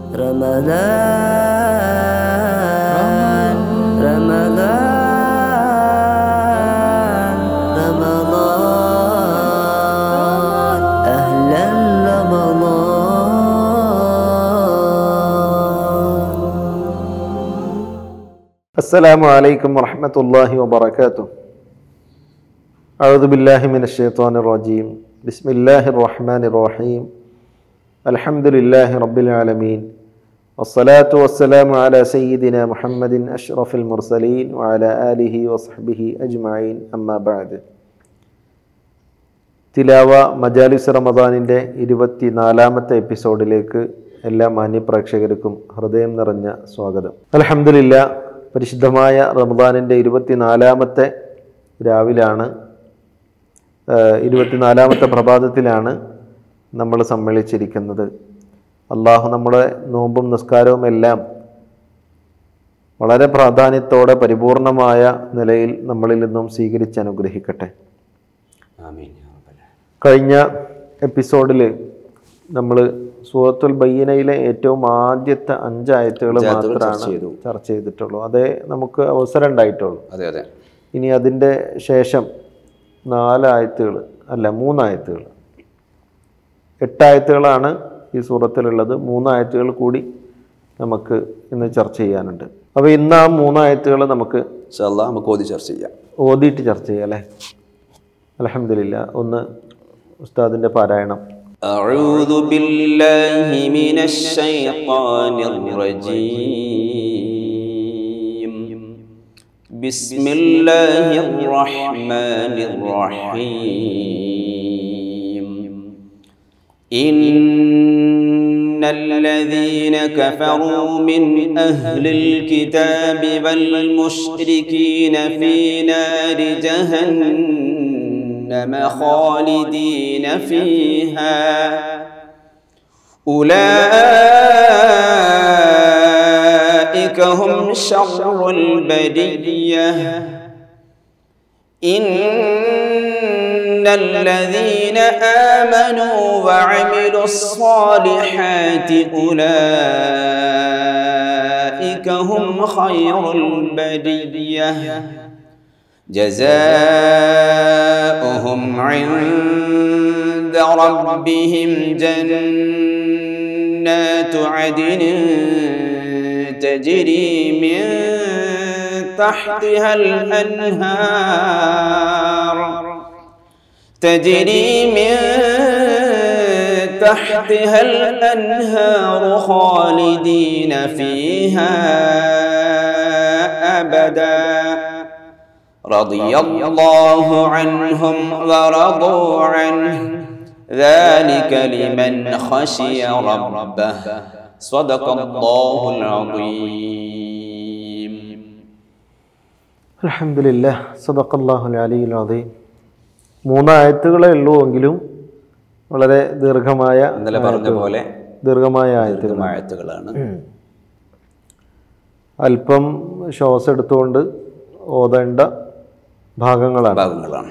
رمضان رمضان رمضان أهلا رمضان السلام عليكم ورحمة الله وبركاته أعوذ بالله من الشيطان الرجيم بسم الله الرحمن الرحيم الحمد لله رب العالمين والصلاة والسلام على سيدنا محمد أشرف المرسلين وعلى آله وصحبه أجمعين أما بعد തിലാവ മജാലിസ് റമദാനിൻ്റെ ഇരുപത്തി നാലാമത്തെ എപ്പിസോഡിലേക്ക് എല്ലാ മാന്യപ്രേക്ഷകർക്കും ഹൃദയം നിറഞ്ഞ സ്വാഗതം അലഹമില്ല പരിശുദ്ധമായ റമദാനിൻ്റെ ഇരുപത്തിനാലാമത്തെ രാവിലാണ് ഏഹ്, ഇരുപത്തിനാലാമത്തെ പ്രഭാതത്തിലാണ് നമ്മൾ സമ്മേളിച്ചിരിക്കുന്നത് അള്ളാഹു നമ്മുടെ നോമ്പും നിസ്കാരവും എല്ലാം വളരെ പ്രാധാന്യത്തോടെ പരിപൂർണമായ നിലയിൽ നമ്മളിൽ നിന്നും സ്വീകരിച്ച് അനുഗ്രഹിക്കട്ടെ കഴിഞ്ഞ എപ്പിസോഡിൽ നമ്മൾ സൂറത്തുൽ ബയ്യനയിലെ ഏറ്റവും ആദ്യത്തെ അഞ്ചായത്തുകൾ അഞ്ചായത്തുകൾ ചർച്ച മാത്രമാണ് ചെയ്തു. ചർച്ച ചെയ്തിട്ടുള്ളൂ അതേ നമുക്ക് അവസരം ഉണ്ടായിട്ടുള്ളൂ അതെ അതെ ഇനി അതിൻ്റെ ശേഷം നാലായത്തുകൾ അല്ല മൂന്നായത്തുകൾ എട്ടായത്തുകളാണ് ഈ സൂറത്തിലുള്ളത് മൂന്നായത്തുകൾ കൂടി നമുക്ക് ഇന്ന് ചർച്ച ചെയ്യാനുണ്ട് അപ്പോൾ ഇന്ന് ആ മൂന്നായത്തുകൾ നമുക്ക് ഇൻഷാല്ലാ നമുക്ക് ഓതി ചർച്ച ചെയ്യാം ഓതിയിട്ട് ചർച്ച ചെയ്യാം അല്ലേ അലഹമില്ല ഒന്ന് ഉസ്താദിൻ്റെ പാരായണം أعوذ بالله من الشيطان الرجيم بسم الله الرحمن الرحيم إن الذين كفروا من أهل الكتاب والمشركين في نار جهنم خالدين فيها أولئك هم شر البرية إن الذين آمنوا وعملوا الصالحات أولئك هم خير البرية جزاؤهم عند ربهم جنات عدن تجري من تحتها الأنهار تجري من تحتها الأنهار خالدين فيها أبدا رضي الله عنهم ورضوا عنه ذلك لمن خشي ربه صدق الله العظيم അലഹമില്ല സദക്കല്ലാഹുൽ അലിയിൽ അദീം മൂന്നായത്തുകളേ ഉള്ളൂ എങ്കിലും വളരെ ദീർഘമായ ഇന്നലെ പറഞ്ഞ പോലെ ദീർഘമായ ആയത്തുകൾ ആയത്തുകളാണ് അല്പം ശ്വാസം എടുത്തുകൊണ്ട് ഓതേണ്ട ഭാഗങ്ങളാണ് ഭാഗങ്ങളാണ്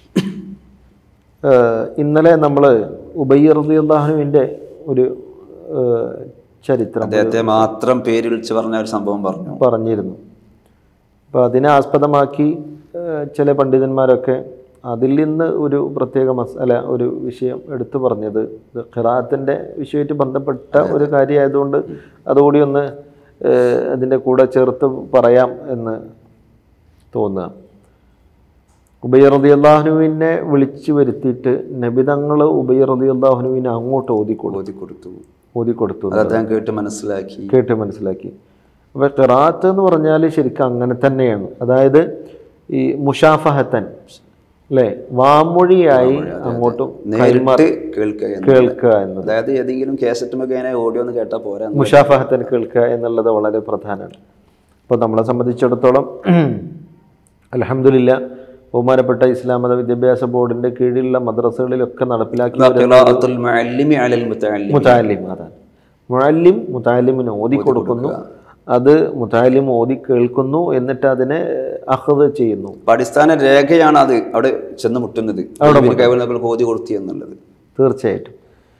ഏഹ് ഇന്നലെ നമ്മൾ ഉബയ്യ റളിയല്ലാഹുവിൻ്റെ ഒരു ഏഹ് ചരിത്രം അദ്ദേഹത്തെ മാത്രം പേര് വിളിച്ച് പറഞ്ഞ ഒരു സംഭവം പറഞ്ഞു പറഞ്ഞിരുന്നു അപ്പോൾ അതിനെ ആസ്പദമാക്കി ഏഹ് ചില പണ്ഡിതന്മാരൊക്കെ അതിൽ നിന്ന് ഒരു പ്രത്യേക മസാല ഒരു വിഷയം എടുത്തു പറഞ്ഞത് ഇത് ഖിറാത്തിൻ്റെ വിഷയമായിട്ട് ബന്ധപ്പെട്ട ഒരു കാര്യമായതുകൊണ്ട് അതുകൂടി ഒന്ന് ഏഹ് അതിൻ്റെ കൂടെ ചേർത്ത് പറയാം എന്ന് തോന്നുക ഉബൈർ റതി അള്ളാഹുനുവിനെ വിളിച്ചു വരുത്തിയിട്ട് നബിതങ്ങൾ ഉബൈർ റതി അള്ളാഹുനുവിനെ അങ്ങോട്ട് ഓതിക്കൊടു ഓതി കൊടുത്തു ഓതിക്കൊടുത്തു അത് അദ്ദേഹം കേട്ട് മനസ്സിലാക്കി കേട്ട് മനസ്സിലാക്കി അപ്പോൾ ഖിറാത്ത് എന്ന് പറഞ്ഞാൽ ശരിക്കും അങ്ങനെ തന്നെയാണ് അതായത് ഈ മുഷാഫഹത്തൻ അല്ലേ വാമൊഴിയായി അങ്ങോട്ടും നേരിട്ട് കേൾക്കുക എന്ന്. കേൾക്കുക എന്നത് അതായത് ഏതെങ്കിലും കേസറ്റ് മുഖേന ഓഡിയോ ഒന്ന് കേട്ടാൽ പോരാ എന്ന് മുഷാഫഹത്തൻ കേൾക്കുക എന്നുള്ളത് വളരെ പ്രധാനമാണ് അപ്പോൾ നമ്മളെ സംബന്ധിച്ചിടത്തോളം അലഹമില്ല ബഹുമാനപ്പെട്ട ഇസ്ലാം മത വിദ്യാഭ്യാസ ബോർഡിൻ്റെ കീഴിലുള്ള മദ്രസകളിലൊക്കെ നടപ്പിലാക്കി വരുന്ന ഖിറാഅത്തുൽ മുഅല്ലിമി അലൽ മുതഅല്ലിം മുതാലിം അതാണ് മുഅല്ലിം മുതാലിമിന് ഓതി കൊടുക്കുന്നു അത് മുതാലിം ഓതി കേൾക്കുന്നു എന്നിട്ട് അതിനെ അഹദ് ചെയ്യുന്നു അപ്പൊ അടിസ്ഥാന രേഖയാണ് അത് അവിടെ ചെന്ന് മുട്ടുന്നത് കൈവൽ ഓതി കൊടുത്തി എന്നുള്ളത് തീർച്ചയായിട്ടും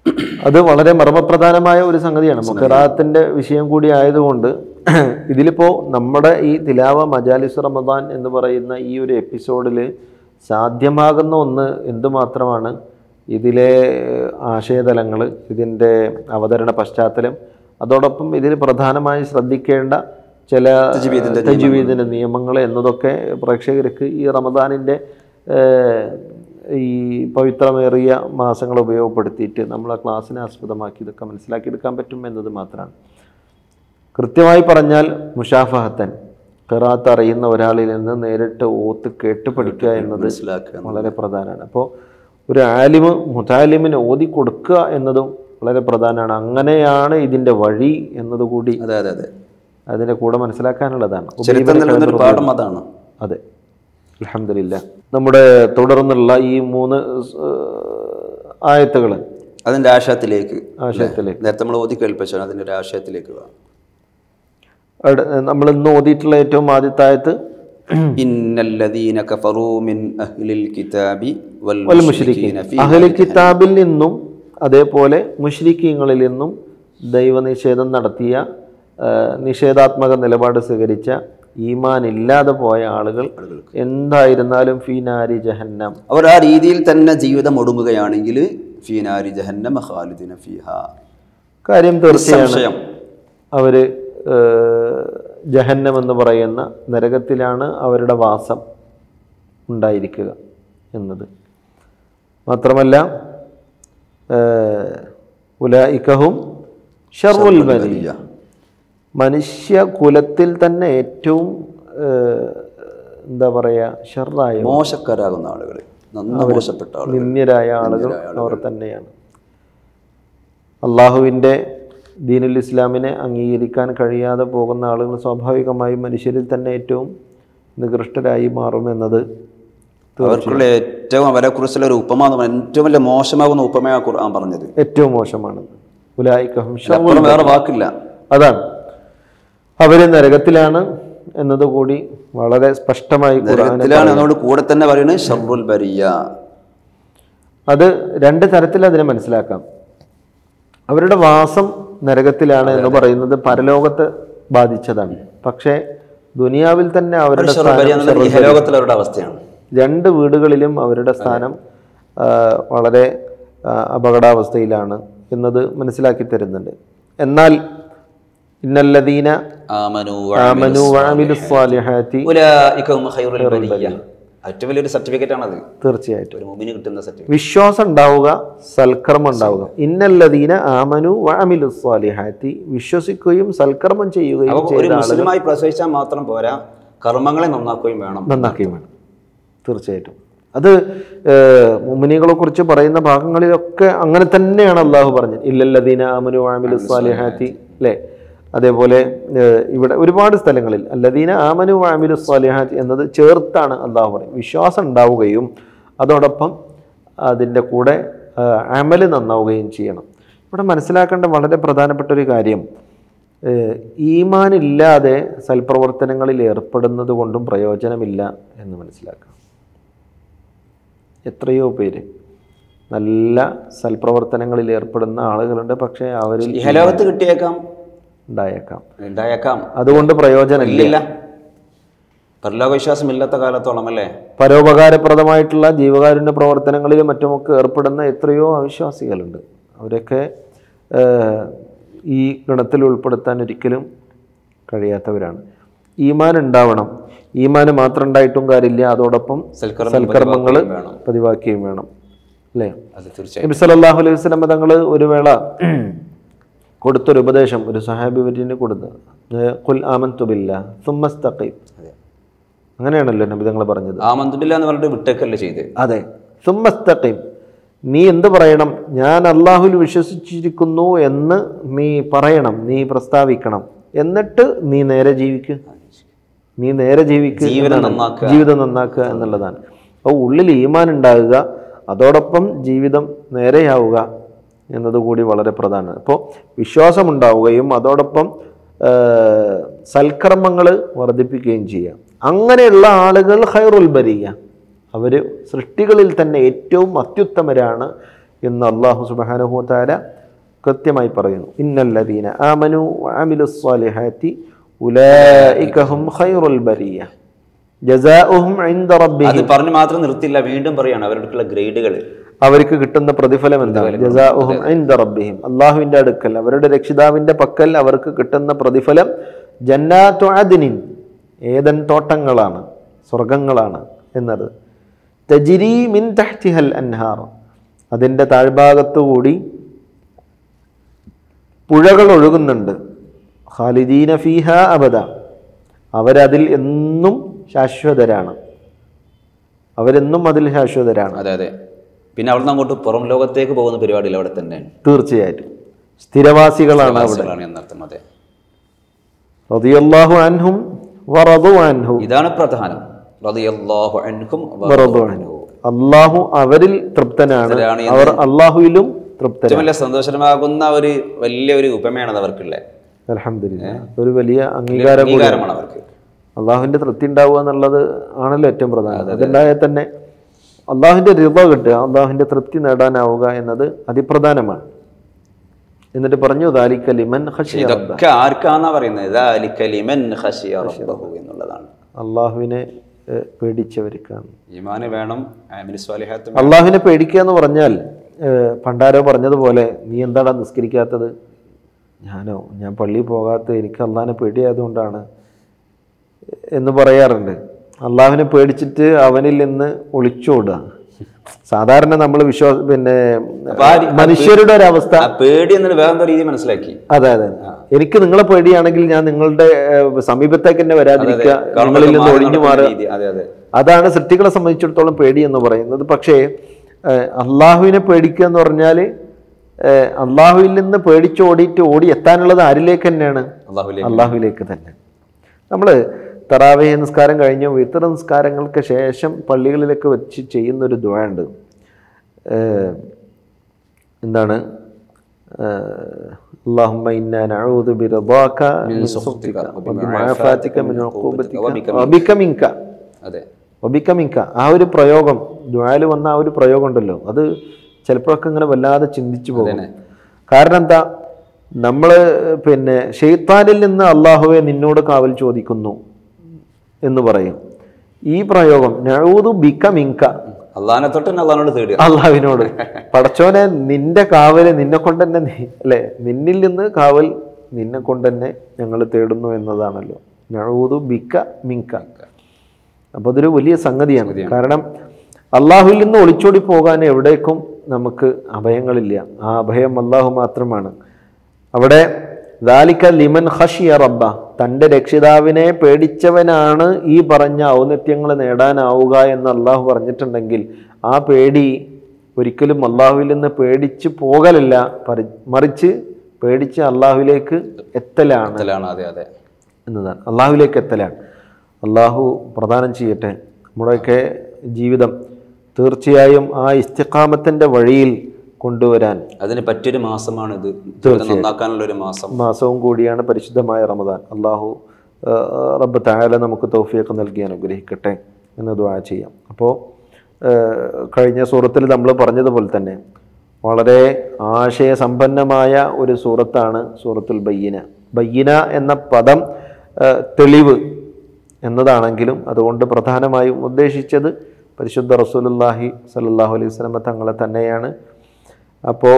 അത് വളരെ മർമ്മപ്രധാനമായ ഒരു സംഗതിയാണ് മുഖറാത്തിന്റെ വിഷയം കൂടി ആയതുകൊണ്ട് ഇതിലിപ്പോ നമ്മുടെ ഈ തിലാവ മജാലിസ് റമദാൻ എന്ന് പറയുന്ന ഈ ഒരു എപ്പിസോഡിൽ സാധ്യമാകുന്ന ഒന്ന് എന്തുമാത്രമാണ് ഇതിലെ ആശയതലങ്ങൾ ഇതിൻ്റെ അവതരണ പശ്ചാത്തലം അതോടൊപ്പം ഇതിൽ പ്രധാനമായി ശ്രദ്ധിക്കേണ്ട ചില തജ്വീദിൻ്റെ നിയമങ്ങൾ എന്നതൊക്കെ പ്രേക്ഷകർക്ക് ഈ റമദാനിൻ്റെ ഏഹ്, ഈ പവിത്രമേറിയ മാസങ്ങൾ ഉപയോഗപ്പെടുത്തിയിട്ട് നമ്മളെ ക്ലാസ്സിനെ ആസ്പദമാക്കി ഇതൊക്കെ മനസ്സിലാക്കിയെടുക്കാൻ പറ്റും എന്നത് മാത്രമാണ് കൃത്യമായി പറഞ്ഞാൽ മുഷാഫഹത്തൻ ഖിറാത്ത് അറിയുന്ന ഒരാളിൽ നിന്ന് നേരിട്ട് ഓത്ത് കേട്ട് പഠിക്കുക എന്നത് മനസ്സിലാക്കുക വളരെ പ്രധാനമാണ് അപ്പോൾ ഒരു ആലിമ് മുതാലിമിന് ഓതി കൊടുക്കുക എന്നതും വളരെ പ്രധാനമാണ് അങ്ങനെയാണ് ഇതിൻ്റെ വഴി എന്നതുകൂടി അതെ അതെ അതെ അതിൻ്റെ കൂടെ മനസ്സിലാക്കാനുള്ളതാണ് ചരിത്രം നൽകുന്ന ഒരു പാഠം അതാണ് അതെ അലഹമില്ല നമ്മുടെ തുടർന്നുള്ള ഈ മൂന്ന് ആയത്തുകൾ അതിന്റെ ആശയത്തിലേക്ക് ആശയത്തിലേക്ക് നേരത്തെ നമ്മൾ ഓതി കേൾപ്പിച്ചാണ് അതിന്റെ ഒരു ആശയത്തിലേക്ക് വാ നമ്മൾ ഇന്ന് ഓതിയിട്ടുള്ള ഏറ്റവും ആദ്യത്തെ ആയത്ത് ഇന്നല്ലദീന കഫറൂ മിൻ അഹ്ലിൽ കിതാബി വൽ വൽ മുശ്രിക്കീന ഫീ അഹ്ലി കിതാബിൽ നിന്നും അതേപോലെ മുഷ്രിക്കീങ്ങളിൽ നിന്നും ദൈവനിഷേധം നടത്തിയ ആ, നിഷേധാത്മക നിലപാട് സ്വീകരിച്ച ഈമാൻ ഇല്ലാതെ പോയ ആളുകൾ എന്തായിരുന്നാലും ഫീനാരി ജഹന്നം അവർ ആ രീതിയിൽ തന്നെ ജീവിതം ഒടുങ്ങുകയാണെങ്കിൽ ഫീനാരി ജഹന്നമ ഖാലിദിന ഫീഹ കാര്യം തീർച്ചയാണ് സംശയം അവർ ജഹന്നം എന്ന് പറയുന്ന നരകത്തിലാണ് അവരുടെ വാസം ഉണ്ടായിരിക്കുക എന്നത് മാത്രമല്ല ഉലായിക്കഹും ഷറുൽ ബനിയ മനുഷ്യ കുലത്തിൽ തന്നെ ഏറ്റവും ഏഹ്, എന്താ പറയുക ഷറായ മോശക്കാരാകുന്ന ആളുകൾ നന്ന മോശപ്പെട്ട ആളുകൾ നിന്ദ്യരായ ആളുകൾ അവർ തന്നെയാണ് അള്ളാഹുവിൻ്റെ ദീനുൽ ഇസ്ലാമിനെ അംഗീകരിക്കാൻ കഴിയാതെ പോകുന്ന ആളുകൾ സ്വാഭാവികമായും മനുഷ്യരിൽ തന്നെ ഏറ്റവും നികൃഷ്ടരായി മാറുമെന്നത് അവർക്കുള്ള ഏറ്റവും അവരെ കുറിച്ചുള്ള ഒരു ഉപമ എന്ന് പറഞ്ഞാൽ ഏറ്റവും വലിയ മോശമാകുന്ന ഉപമയാണ് ഖുർആൻ പറഞ്ഞത് ഏറ്റവും മോശമാണ് ഉലായിക്കഹും ഷർ അപ്പുറം വേറെ വാക്കില്ല അതാണ് അവര് നരകത്തിലാണ് എന്നതുകൂടി വളരെ സ്പഷ്ടമായി ഖുർആൻ നരകത്തിലാണ് എന്നോട് കൂടെ തന്നെ പറയുന്നത് ഷർറുൽ ബരിയ അത് രണ്ട് തരത്തിൽ അതിനെ മനസ്സിലാക്കാം അവരുടെ വാസം നരകത്തിലാണ് എന്ന് പറയുന്നത് പരലോകത്തെ ബാധിച്ചതാണ് പക്ഷേ ദുനിയാവിൽ തന്നെ അവരുടെ ഷർറുൽ ബരിയ സ്ഥാനം എന്നുള്ളത് ഇഹലോകത്തിലെ അവരുടെ അവസ്ഥയാണ് രണ്ട് വീടുകളിലും അവരുടെ സ്ഥാനം ആ, വളരെ ആ, അപകടാവസ്ഥയിലാണ് എന്നത് മനസ്സിലാക്കി തരുന്നുണ്ട് എന്നാൽ ഇന്നല്ലദീന ആമനു ആമനു വഅമിലു സ്വാലിഹാത്തി ഉലൈക ഹും ഖൈറുൽ ബരിയ ഏറ്റവും വലിയൊരു സർട്ടിഫിക്കറ്റ് ആണത് തീർച്ചയായിട്ടും ഒരു മുമിന് കിട്ടുന്ന സർട്ടിഫിക്കറ്റ് വിശ്വാസം ഉണ്ടാവുക സൽക്കർമ്മം ഉണ്ടാവുക ഇന്നല്ലദീന ആമനു വഅമിലു സ്വാലിഹാത്തി വിശ്വസിക്കുകയും സൽക്കർമ്മം ചെയ്യുകയും അപ്പൊ ഒരു ചെയ്ത മുസ്ലിമായി പ്രസവിച്ചാൽ മാത്രം പോരാ കർമ്മങ്ങളെ നന്നാക്കുകയും വേണം നന്നാക്കുകയും വേണം തീർച്ചയായിട്ടും അത് മുമിനികളെ കുറിച്ച് പറയുന്ന ഭാഗങ്ങളിലൊക്കെ അങ്ങനെ തന്നെയാണ് അള്ളാഹു പറഞ്ഞത് ഇല്ലല്ലദീന ആമനു ആമിലു സ്വാലിഹാത്തി അല്ലേ അതേപോലെ ഏഹ്, ഇവിടെ ഒരുപാട് സ്ഥലങ്ങളിൽ അല്ലദീന ആമനു ആമിലു സ്വാലിഹാത്തി എന്നത് ചേർത്താണ് അള്ളാഹു പറയും വിശ്വാസം ഉണ്ടാവുകയും അതോടൊപ്പം അതിൻ്റെ കൂടെ ഏഹ്, അമല് നന്നാവുകയും ചെയ്യണം ഇവിടെ മനസ്സിലാക്കേണ്ട വളരെ പ്രധാനപ്പെട്ട ഒരു കാര്യം ഏഹ്, ഈമാനില്ലാതെ സൽപ്രവർത്തനങ്ങളിൽ ഏർപ്പെടുന്നത് കൊണ്ടും പ്രയോജനമില്ല എന്ന് മനസ്സിലാക്കാം എത്രയോ പേര് നല്ല സൽപ്രവർത്തനങ്ങളിൽ ഏർപ്പെടുന്ന ആളുകളുണ്ട് പക്ഷേ അവരിൽ ഇഹലോകത്ത് കിട്ടിയേക്കാം ഉണ്ടായേക്കാം ഉണ്ടായേക്കാം അതുകൊണ്ട് പ്രയോജനമില്ല ഇല്ല പരലോക വിശ്വാസം ഇല്ലാത്ത കാലത്തോളം അല്ലേ പരോപകാരപ്രദമായിട്ടുള്ള ജീവകാരുണ്യ പ്രവർത്തനങ്ങളിലും മറ്റുമൊക്കെ ഏർപ്പെടുന്ന എത്രയോ അവിശ്വാസികളുണ്ട് അവരൊക്കെ ഏഹ്, ഈ ഗണത്തിൽ ഉൾപ്പെടുത്താൻ ഒരിക്കലും കഴിയാത്തവരാണ് ഈമാൻ ഉണ്ടാവണം ഈമാന് മാത്രം ഉണ്ടായിട്ടും കാര്യമില്ല അതോടൊപ്പം സൽക്കർമ്മം സൽക്കർമ്മങ്ങൾ പതിവാക്കുകയും വേണം. പതിവാക്കുകയും വേണം അല്ലേ അത് തീർച്ചയായും നബി സല്ലല്ലാഹു അലൈഹി വസല്ലം തങ്ങൾ ഒരു വേള കൊടുത്തൊരു ഉപദേശം ഒരു സഹാബി വര്യന് കൊടുത്ത് കുൽ ആമന്തു ബില്ലാ സുമ്മസ്തഖീം അതെ. അങ്ങനെയാണല്ലോ നബി തങ്ങൾ പറഞ്ഞത് ആമന്തുല്ല എന്ന് പറഞ്ഞിട്ട് വിട്ടേക്കല്ലേ ചെയ്ത് അതെ സുമ്മസ്തഖീം നീ എന്ത് പറയണം ഞാൻ അള്ളാഹുൽ വിശ്വസിച്ചിരിക്കുന്നു എന്ന് നീ പറയണം നീ പ്രസ്താവിക്കണം എന്നിട്ട് നീ നേരെ ജീവിക്കുക നീ നേരെ ജീവിക്കുക ജീവിതം എന്നാണ്. നന്നാക്കുക. ജീവിതം നന്നാക്കുക എന്നുള്ളതാണ് അപ്പോൾ ഉള്ളിൽ ഈമാൻ ഉണ്ടാകുക അതോടൊപ്പം ജീവിതം നേരെയാവുക എന്നതുകൂടി വളരെ പ്രധാനമാണ് അപ്പോൾ വിശ്വാസമുണ്ടാവുകയും അതോടൊപ്പം സൽക്കർമ്മങ്ങൾ വർദ്ധിപ്പിക്കുകയും ചെയ്യുക അങ്ങനെയുള്ള ആളുകൾ ഹൈറുൽ ബരിയ അവർ സൃഷ്ടികളിൽ തന്നെ ഏറ്റവും അത്യുത്തമരാണ് എന്ന് അള്ളാഹു സുബാനഹു താര കൃത്യമായി പറയുന്നു ഇന്നല്ലദീന ആമനു വഅമിലു സ്വാലിഹാത്തി ഉലൈകഹും ഖൈറുൽ ബരിയ ജസാഉഹും ഇൻദ അത് റബ്ബിഹിം പറഞ്ഞ് മാത്രം നിർത്തില്ല വീണ്ടും പറയാണ് അവരുടെ ഗ്രേഡുകൾ അവർക്ക് കിട്ടുന്ന പ്രതിഫലം എന്താണ് ജസാഉഹും ഇൻദ റബ്ബിഹിം അള്ളാഹുവിന്റെ അടുക്കൽ അവരുടെ രക്ഷിതാവിന്റെ പക്കൽ അവർക്ക് കിട്ടുന്ന പ്രതിഫലം ജന്നാത്തു അദ്നിൻ ഏതൻ തോട്ടങ്ങളാണ് സ്വർഗങ്ങളാണ് എന്നത് തജിരി മിൻ തഹ്തിഹൽ അൻഹാർ അതിൻ്റെ താഴ്ഭാഗത്തുകൂടി പുഴകൾ ഒഴുകുന്നുണ്ട് ഖാലിദീന ഫീഹ അബദ അവരതിൽ എന്നും ശാശ്വതരാണ് അവരെന്നും അതിൽ ശാശ്വതരാണ് അതെ അതെ പിന്നെ അവിടുന്ന് അങ്ങോട്ട് പുറം ലോകത്തേക്ക് പോകുന്ന പരിപാടിയിൽ അവിടെ തന്നെയാണ് തീർച്ചയായിട്ടും സ്ഥിരവാസികളാണ് അവിടെ വാസികളാണ് എന്നർത്ഥം അതെ റളിയല്ലാഹു അൻഹും വറദു അൻഹു ഇതാണ് പ്രധാനം റളിയല്ലാഹു അൻഹും വറദു അൻഹു അള്ളാഹു അവരിൽ തൃപ്തനാണ് തൃപ്തരാണ് അവർ അള്ളാഹുവിലും തൃപ്തനാണ് ഏറ്റവും വലിയ സന്തോഷമാകുന്ന ഒരു വലിയ ഒരു ഉപമയാണ് അവർക്കുള്ളത് അൽഹംദുലില്ലാ ഒരു വലിയ അംഗീകാരം കൂടി അംഗീകാരമാണ് അവർക്ക് അള്ളാഹുവിന്റെ തൃപ്തി ഉണ്ടാവുക എന്നുള്ളത് ആണല്ലോ ഏറ്റവും പ്രധാനം അതുണ്ടായാൽ തന്നെ അള്ളാഹുവിന്റെ റിവ കിട്ടുക അള്ളാഹുവിന്റെ തൃപ്തി നേടാനാവുക എന്നത് അതിപ്രധാനമാണ് എന്നിട്ട് പറഞ്ഞു ദാലിക ലിമൻ ഖശിയ റബ്ബ." ഇതൊക്കെ ആർക്കാന്നാ പറയുന്നത് "ദാലിക ലിമൻ ഖശിയ റബ്ബഹു" എന്നുള്ളതാണ് അള്ളാഹുവിനെ ഏഹ്, പേടിച്ചവർക്കാണ് ഈമാന് വേണം ആമിൽ സ്വാലിഹാത്ത് അള്ളാഹുവിനെ പേടിക്കുക എന്ന് പറഞ്ഞാൽ ഏഹ്, പണ്ടാരോ പറഞ്ഞതുപോലെ നീ എന്താടാ നിസ്കരിക്കാത്തത് ഞാനോ ഞാൻ പള്ളിയിൽ പോകാത്തത് എനിക്ക് അള്ളാഹിനെ പേടിയായതുകൊണ്ടാണ് എന്ന് പറയാറുണ്ട് അള്ളാഹുവിനെ പേടിച്ചിട്ട് അവനിൽ നിന്ന് ഒളിച്ചോടുക സാധാരണ നമ്മൾ വിശ്വാസ പിന്നെ അപ്പൊ ആ രി- മനുഷ്യരുടെ ഒരു അവസ്ഥ ആ പേടി എന്നൊരു വേറെ രീതി മനസ്സിലാക്കി അതെ അതെ എനിക്ക് നിങ്ങളെ പേടിയാണെങ്കിൽ ഞാൻ നിങ്ങളുടെ ഏഹ്, സമീപത്തേക്ക് തന്നെ വരാതിരിക്കുക നിങ്ങളിൽ നിന്ന് മാറി ഒഴിഞ്ഞു നടക്കുന്ന മാറുക രീതി. അതെ അതെ അതാണ് സൃഷ്ടികളെ സംബന്ധിച്ചിടത്തോളം പേടി എന്ന് പറയുന്നത് പക്ഷേ ഏഹ്, അള്ളാഹുവിനെ പേടിക്കുക എന്ന് പറഞ്ഞാൽ അള്ളാഹുവിൽ നിന്ന് പേടിച്ചോടിയിട്ട് ഓടി എത്താനുള്ളത് ആരിലേക്ക് തന്നെയാണ് അള്ളാഹുലേക്ക് അള്ളാഹുവിലേക്ക് തന്നെ നമ്മൾ തറാവേ നിസ്കാരം കഴിഞ്ഞ് വിത്തർ നിസ്കാരങ്ങൾക്ക് ശേഷം പള്ളികളിലൊക്കെ വെച്ച് ചെയ്യുന്ന ഒരു ദ്വയുണ്ട് എന്താണ് اللهم إنا نعوذ برضاك من سخطك وبمعافاتك من عقوبتك وبك منك അതെ വബിക്ക മിങ്ക ആ ഒരു പ്രയോഗം ദ്വാല് വന്ന ആ ഒരു പ്രയോഗം ഉണ്ടല്ലോ അത് ചിലപ്പോഴൊക്കെ ഇങ്ങനെ വല്ലാതെ ചിന്തിച്ചു പോകും കാരണം എന്താ നമ്മൾ പിന്നെ ഷെയ്ത്താനിൽ നിന്ന് അള്ളാഹുവെ നിന്നോട് കാവൽ ചോദിക്കുന്നു എന്ന് പറയും ഈ പ്രയോഗം നഴൂതു ബിക്ക മിങ്ക അള്ളാഹിനെ തൊട്ട് തന്നെ അള്ളഹാനോട് തേടുക അള്ളാഹുവിനോട് പടച്ചോനെ നിന്റെ കാവല് നിന്നെ കൊണ്ട് തന്നെ നീ അല്ലെ നിന്നിൽ നിന്ന് കാവൽ നിന്നെ കൊണ്ട് തന്നെ ഞങ്ങൾ തേടുന്നു എന്നതാണല്ലോ നഴൂതു ബിക്ക മിങ്ക അപ്പോൾ അതൊരു വലിയ സംഗതിയാണ് കാരണം അള്ളാഹുവിൽ നിന്ന് ഒളിച്ചോടി പോകാൻ എവിടേക്കും നമുക്ക് അഭയങ്ങളില്ല ആ അഭയം അള്ളാഹു മാത്രമാണ് അവിടെ ദാലിക്ക ലിമൻ ഹഷിയ റബ്ബ തൻ്റെ രക്ഷിതാവിനെ പേടിച്ചവനാണ് ഈ പറഞ്ഞ ഔന്നത്യങ്ങൾ നേടാനാവുക എന്ന് അള്ളാഹു പറഞ്ഞിട്ടുണ്ടെങ്കിൽ ആ പേടി ഒരിക്കലും അള്ളാഹുവിൽ നിന്ന് പേടിച്ച് പോകലല്ല പറി- മറിച്ച് പേടിച്ച് അള്ളാഹുവിലേക്ക് എത്തലാണ് ത്തിലാണ് അതെ അതെ എന്നതാണ് അള്ളാഹുവിലേക്ക് എത്തലാണ് അള്ളാഹു പ്രദാനം ചെയ്യട്ടെ നമ്മുടെയൊക്കെ ജീവിതം തീർച്ചയായും ആ ഇസ്തിഖാമത്തിൻ്റെ വഴിയിൽ കൊണ്ടുവരാൻ അതിന് പറ്റിയൊരു മാസമാണ് ഇത് ജീവിതം നന്നാക്കാനുള്ള ഒരു മാസം മാസവും കൂടിയാണ് പരിശുദ്ധമായ റമദാൻ അള്ളാഹു ആ, റബ്ബ് തായാല നമുക്ക് തൗഫീഖ് നൽകി അനുഗ്രഹിക്കട്ടെ എന്ന് ദുആ ചെയ്യാം അപ്പോൾ കഴിഞ്ഞ സൂറത്തിൽ നമ്മൾ പറഞ്ഞതുപോലെ തന്നെ വളരെ ആശയസമ്പന്നമായ ഒരു സൂറത്താണ് സൂറത്തുൽ ബയ്യന ബയ്യന എന്ന പദം ആ, തെളിവ് എന്നതാണെങ്കിലും അതുകൊണ്ട് പ്രധാനമായും ഉദ്ദേശിച്ചത് പരിശുദ്ധ റസൂലുള്ളാഹി സല്ലല്ലാഹു അലൈഹി വസല്ലമ തങ്ങളെ തന്നെയാണ് അപ്പോൾ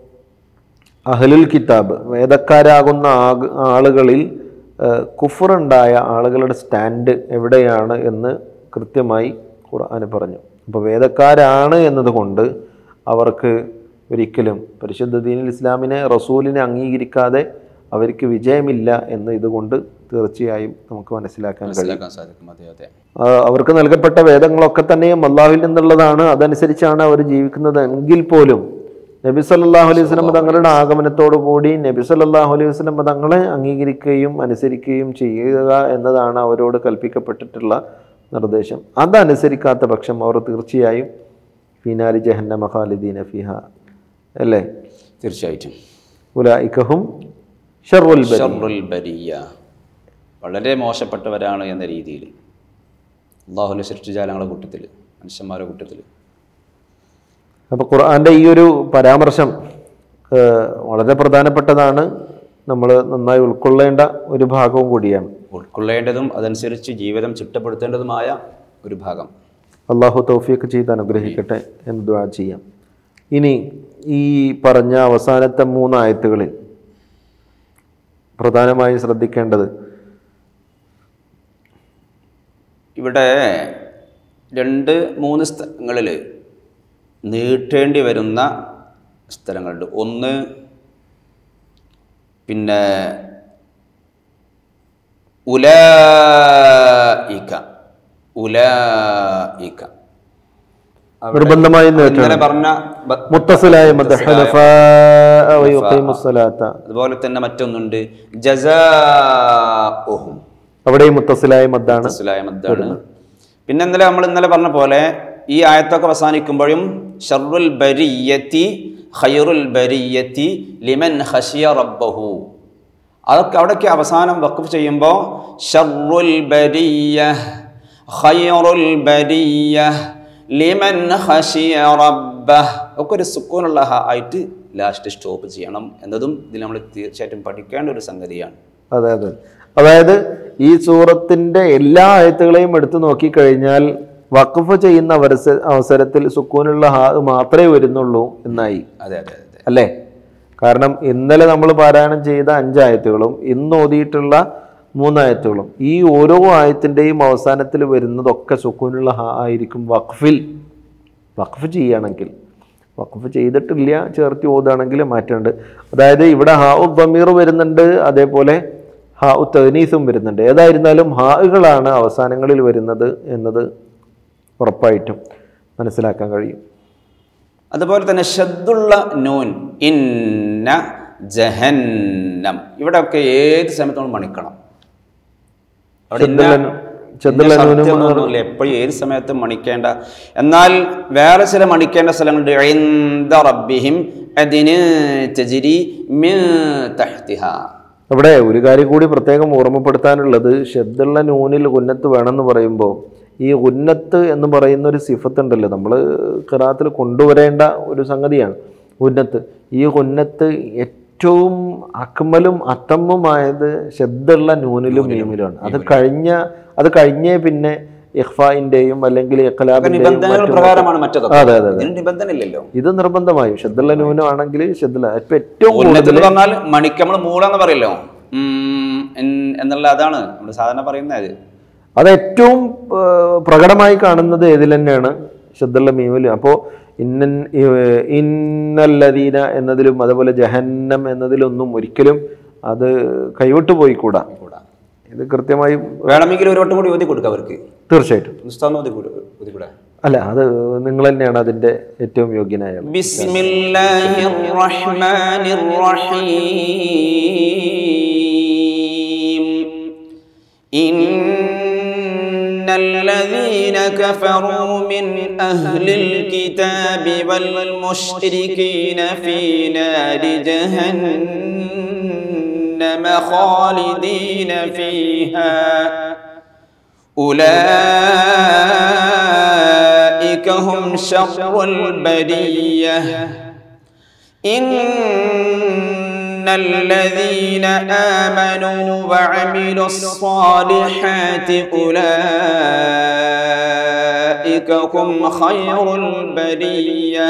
അഹ്ലുൽ കിതാബ് വേദക്കാരാകുന്ന ആഗ് ആളുകളിൽ കുഫറുണ്ടായ ആളുകളുടെ സ്റ്റാൻഡ് എവിടെയാണ് എന്ന് കൃത്യമായി ഖുർആന് പറഞ്ഞു അപ്പോൾ വേദക്കാരാണ് എന്നതുകൊണ്ട് അവർക്ക് ഒരിക്കലും പരിശുദ്ധ ദീനുൽ ഇസ്ലാമിനെ റസൂലിനെ അംഗീകരിക്കാതെ അവർക്ക് വിജയമില്ല എന്ന് ഇതുകൊണ്ട് തീർച്ചയായും നമുക്ക് മനസ്സിലാക്കാൻ കഴിയും മനസ്സിലാക്കാൻ സാധിക്കും അതെ അതെ ആ, അവർക്ക് നൽകപ്പെട്ട വേദങ്ങളൊക്കെ തന്നെയും അള്ളാഹുവിൽ നിന്നുള്ളതാണ് അതനുസരിച്ചാണ് അവർ ജീവിക്കുന്നത് എങ്കിൽ പോലും നബി സല്ലല്ലാഹു അലൈഹി വസല്ലം തങ്ങളുടെ ആഗമനത്തോടു കൂടി നബി സല്ലല്ലാഹു അലൈഹി വസല്ലം തങ്ങളെ അംഗീകരിക്കുകയും അനുസരിക്കുകയും ചെയ്യുക എന്നതാണ് അവരോട് കൽപ്പിക്കപ്പെട്ടിട്ടുള്ള നിർദ്ദേശം അതനുസരിക്കാത്ത പക്ഷം അവർ തീർച്ചയായും ഫിനാലി ജഹന്നമ ഖാലിദീന ഫിഹ അല്ലേ തീർച്ചയായിട്ടും ഉലായിക്കഹും ഷർറുൽ ബരി ഷർറുൽ ബരിയ വളരെ മോശപ്പെട്ടവരാണ് എന്ന രീതിയിൽ അള്ളാഹുവിൻ്റെ സൃഷ്ടിജാലങ്ങളുടെ കൂട്ടത്തിൽ മനുഷ്യന്മാരുടെ കൂട്ടത്തിൽ അപ്പോൾ ഖുർആൻ്റെ ഈ ഒരു പരാമർശം ഏഹ്, വളരെ പ്രധാനപ്പെട്ടതാണ് നമ്മൾ നന്നായി ഉൾക്കൊള്ളേണ്ട ഒരു ഭാഗവും കൂടിയാണ് ഉൾക്കൊള്ളേണ്ടതും അതനുസരിച്ച് ജീവിതം ചിട്ടപ്പെടുത്തേണ്ടതുമായ ഒരു ഭാഗം അള്ളാഹു തൗഫീഖ് ചെയ്ത് അനുഗ്രഹിക്കട്ടെ എന്ന് ദ്വാ ചെയ്യാം ഇനി ഈ പറഞ്ഞ അവസാനത്തെ മൂന്ന് ആയത്തുകളിൽ പ്രധാനമായും ശ്രദ്ധിക്കേണ്ടത് ഇവിടെ രണ്ട് മൂന്ന് സ്ഥലങ്ങളിൽ നീട്ടേണ്ടി വരുന്ന സ്ഥലങ്ങളുണ്ട് ഒന്ന് പിന്നെ ഉലയിക്ക ഉലയിക്ക അവിടെ നിർബന്ധമായും നീട്ടണം. ഇന്നലെ പറഞ്ഞ ബ- മുത്തസിലായ മദ് മുത്തസിലായ ഹുനഫാഅ വയുഖീമുസ്സലാത്ത. അതുപോലെ തന്നെ മറ്റൊന്നുണ്ട് ജസാഉഹും അവിടെ ഈ മുത്തസിലായ മദ്ദാണ് മുത്തസിലായ മദ്ദാണ് പിന്നെ ഇന്നലെ നമ്മൾ ഇന്നലെ പറഞ്ഞ പോലെ ഈ ആയത്തൊക്കെ അവസാനിക്കുമ്പോഴും ഷർറുൽ ബരിയത്തി ഖൈറുൽ ബരിയത്തി ലിമൻ ഖശിയ റബ്ബഹു അതൊക്കെ അവിടേക്ക് അവസാനം വഖഫ് ചെയ്യുമ്പോൾ ഷർറുൽ ബരിയ ഖൈറുൽ ബരിയ ലിമൻ ഖശിയ റബ്ബഹ് ഒക്കെ ഒരു സുക്കൂനുള്ള ഹ ആയിട്ട് ലാസ്റ്റ് സ്റ്റോപ്പ് ചെയ്യണം എന്നതും ഇതിൽ നമ്മൾ തീർച്ചയായിട്ടും പഠിക്കേണ്ട ഒരു സംഗതിയാണ് അതെ അതെ അതായത് ഈ സൂറത്തിന്റെ എല്ലാ ആയത്തുകളെയും എടുത്തു നോക്കിക്കഴിഞ്ഞാൽ വഖഫ് ചെയ്യുന്ന അവസ അവസരത്തിൽ സുക്കൂനുള്ള ഹാ മാത്രമേ വരുന്നുള്ളൂ എന്നായി അതെ അതെ അതെ അല്ലേ കാരണം ഇന്നലെ നമ്മൾ പാരായണം ചെയ്ത അഞ്ചായത്തുകളും ഇന്ന് ഓതിയിട്ടുള്ള മൂന്നായത്തുകളും ഈ ഓരോ ആയത്തിൻ്റെയും അവസാനത്തിൽ വരുന്നതൊക്കെ സുക്കൂനുള്ള ഹാ ആയിരിക്കും വഖഫിൽ വഖഫ് ചെയ്യുകയാണെങ്കിൽ വഖഫ് ചെയ്തിട്ടില്ല ചേർത്തി ഓതുകയാണെങ്കിൽ മാറ്റമുണ്ട് അതായത് ഇവിടെ ഹാ ഉ ബമീർ വരുന്നുണ്ട് അതേപോലെ ഹാ ഉ തനീസും വരുന്നുണ്ട് ഏതായിരുന്നാലും ഹാകളാണ് അവസാനങ്ങളിൽ വരുന്നത് എന്നത് ഉറപ്പായിട്ടും മനസ്സിലാക്കാൻ കഴിയും അതുപോലെ തന്നെ ഷദ്ദുള്ള നൂൻ ഇന്ന ജഹന്നം ഇവിടെയൊക്കെ ഏത് സമയത്ത് നമ്മൾ മണിക്കണം അവിടെ ഇന്ന- ഷദ്ദുള്ള- ഷദ്ദുള്ള ഇന്ന നൂനും ശബ്ദമൊന്നുമില്ല. എപ്പോഴും ഏത് സമയത്തും മണിക്കേണ്ട എന്നാൽ വേറെ ചില മണിക്കേണ്ട സ്ഥലങ്ങളുണ്ട് ഇൻദ റബ്ബിഹിം അതിന് തജിരി മിൻ തഹ്തിഹ അവിടെ ഒരു കാര്യം കൂടി പ്രത്യേകം ഓർമ്മപ്പെടുത്താനുള്ളത് ഷെദ്ദുള്ള നൂനിൽ ഉന്നത്ത് വേണമെന്ന് പറയുമ്പോൾ ഈ ഉന്നത്ത് എന്ന് പറയുന്ന ഒരു സിഫത്ത് ഉണ്ടല്ലോ നമ്മൾ ഖിറാത്തിൽ കൊണ്ടുവരേണ്ട ഒരു സംഗതിയാണ് ഉന്നത്ത് ഈ ഉന്നത്ത് ഏറ്റവും അക്മലും അത്തമ്മുമായത് ഷെദ്ദുള്ള നൂനിലും മീമിലുമാണ് അത് കഴിഞ്ഞ അത് കഴിഞ്ഞേ പിന്നെ ഇഖ്ഫായിൻ്റെയും അല്ലെങ്കിൽ ഇഖ്ലാബിൻ്റെയും നിബന്ധനകൾ പ്രകാരമാണ് മറ്റതൊക്കെ അതെ അതെ അതെ ഇതിന് നിബന്ധന ഇല്ലല്ലോ ഇത് നിർബന്ധമായും ഷെദ്ദുള്ള നൂനാണെങ്കിൽ ഷെദ്ദുള്ള ഇപ്പം ഏറ്റവും ഉന്നത്തിൽ കൂടുതൽ പറഞ്ഞാൽ മണിക്ക് നമ്മൾ മൂളെന്ന് പറയല്ലോ ഉം, എൻ- എന്നുള്ള അതാണ് നമ്മൾ സാധാരണ പറയുന്നത് അത് ഏറ്റവും ആ, പ്രകടമായി കാണുന്നത് ഏതിൽ തന്നെയാണ് ശബ്ദുള്ള മീമിൽ അപ്പോൾ ഇന്നൻ ഇ- ഇന്നല്ലദീന എന്നതിലും അതുപോലെ ജഹന്നം എന്നതിലൊന്നും ഒരിക്കലും അത് കൈവിട്ടു പോയിക്കൂടാ കൂടാ ഇത് കൃത്യമായും വേണമെങ്കിൽ ഒരു വട്ടം കൂടി ഓതി കൊടുക്കുക അവർക്ക് തീർച്ചയായിട്ടും ഉസ്താദ് ഓതി കൂടെ ഓതി കൂടെ അല്ല അത് നിങ്ങൾ തന്നെയാണ് അതിൻ്റെ ഏറ്റവും യോഗ്യനായ ആൾ. ബിസ്മില്ലാഹിർ റഹ്മാനിർ റഹീം إن الذين كفروا من أهل الكتاب والمشركين في نار جهنم خالدين فيها أولئك هم شر البرية إن الذين آمنوا وعملوا الصالحات أولئك هم خير البرية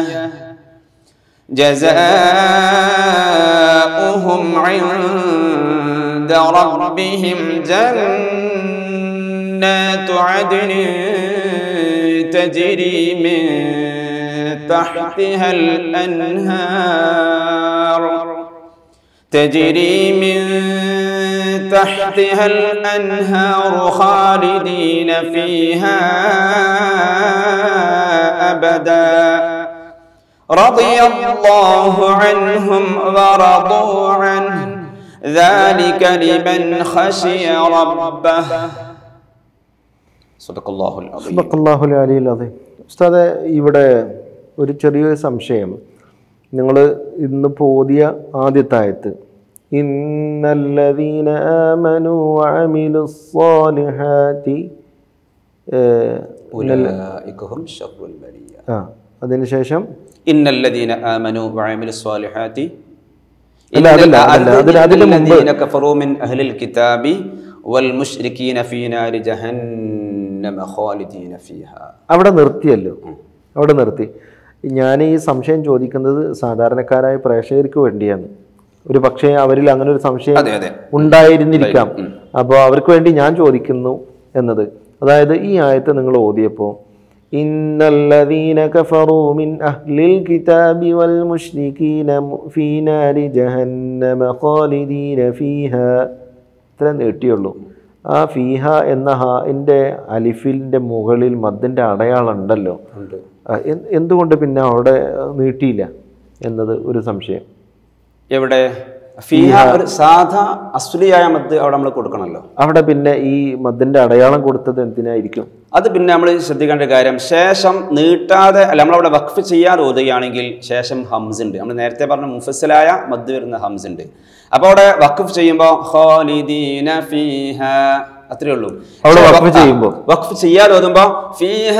جزاؤهم عند ربهم جنات عدن تجري من تحتها الأنهار تجري من تحتها الأنهار خالدين فيها أبدا رضي الله عنهم ورضوا عنه ذلك لمن خشي ربه صدق الله العظيم സുബക്കല്ലാഹുൽ അലിയിൽ അതെ ഉസ്താദെ ഇവിടെ ഒരു ചെറിയൊരു സംശയം നിങ്ങൾ ഇന്ന് പോതിയ ആദ്യത്തെ ആയത്ത് ഇന്നല്ലദീന ആമനു വഅമിലു സ്വാലിഹാത്തി ഏഹ്, أولئك هم شر البرية ആ അതിനുശേഷം ഇന്നല്ലദീന ആമനു വഅമിലു സ്വാലിഹാത്തി അല്ല, അതല്ല, അതല്ല. അതിന് അതിന് മുമ്പ്. ഇന്നല്ലദീന കഫറൂ മിൻ അഹ്ലിൽ കിതാബി വൽ മുശ്രിക്കീന ഫീ നാരി ജഹന്നമ ഖാലിദീന ഫീഹാ അവിടെ നിർത്തിയല്ലോ അവിടെ നിർത്തി ഞാൻ ഈ സംശയം ചോദിക്കുന്നത് സാധാരണക്കാരായ പ്രേക്ഷകർക്ക് വേണ്ടിയാണ് ഒരു പക്ഷേ അവരിൽ അങ്ങനെ ഒരു സംശയം അതെ അതെ ഉണ്ടായിരുന്നിരിക്കാം അപ്പോൾ അവർക്ക് വേണ്ടി ഞാൻ ചോദിക്കുന്നു എന്നത് അതായത് ഈ ആയത്ത് നിങ്ങൾ ഓതിയപ്പോൾ ഇന്നല്ലദീന കഫറൂ മിൻ അഹ്ലിൽ കിതാബി വൽ മുശ്രികീന മു- ഫീ നാരി ജഹന്നമ ഖാലിദീന ഫീഹാ ഇത്ര നീട്ടിയുള്ളൂ ആ ഫീഹ എന്ന ഹാൻ്റെ അലിഫിൻ്റെ മുകളിൽ മദ്ദിൻ്റെ അടയാളം ഉണ്ടല്ലോ ഉണ്ട് ആ, എന്ത്- എന്തുകൊണ്ട് പിന്നെ അവിടെ നീട്ടിയില്ല എന്നത് ഒരു സംശയം എവിടെ ഫീഹ ഒരു സാധാ അസ്ലിയായ മദ് അവിടെ നമ്മൾ കൊടുക്കണമല്ലോ അവിടെ പിന്നെ ഈ മദ്ദിൻ്റെ അടയാളം കൊടുത്തത് എന്തിനായിരിക്കും അത് പിന്നെ നമ്മൾ ശ്രദ്ധിക്കേണ്ട ഒരു കാര്യം ശേഷം നീട്ടാതെ അല്ല നമ്മളവിടെ വഖഫ് ചെയ്യാതെ ഓതുകയാണെങ്കിൽ ശേഷം ഹംസ് ഉണ്ട് നമ്മൾ നേരത്തെ പറഞ്ഞ മുഫസ്സിലായ മദ് വരുന്ന ഹംസ് ഉണ്ട് അപ്പോൾ അവിടെ വഖഫ് ചെയ്യുമ്പോൾ ഖാലിദീന ഫീഹ അത്രേ ഉള്ളൂ അവിടെ പക്ഷേ വഖഫ് വഖ- ചെയ്യുമ്പോൾ? വഖഫ് ചെയ്യാതെ ഓതുമ്പോൾ ഫീഹ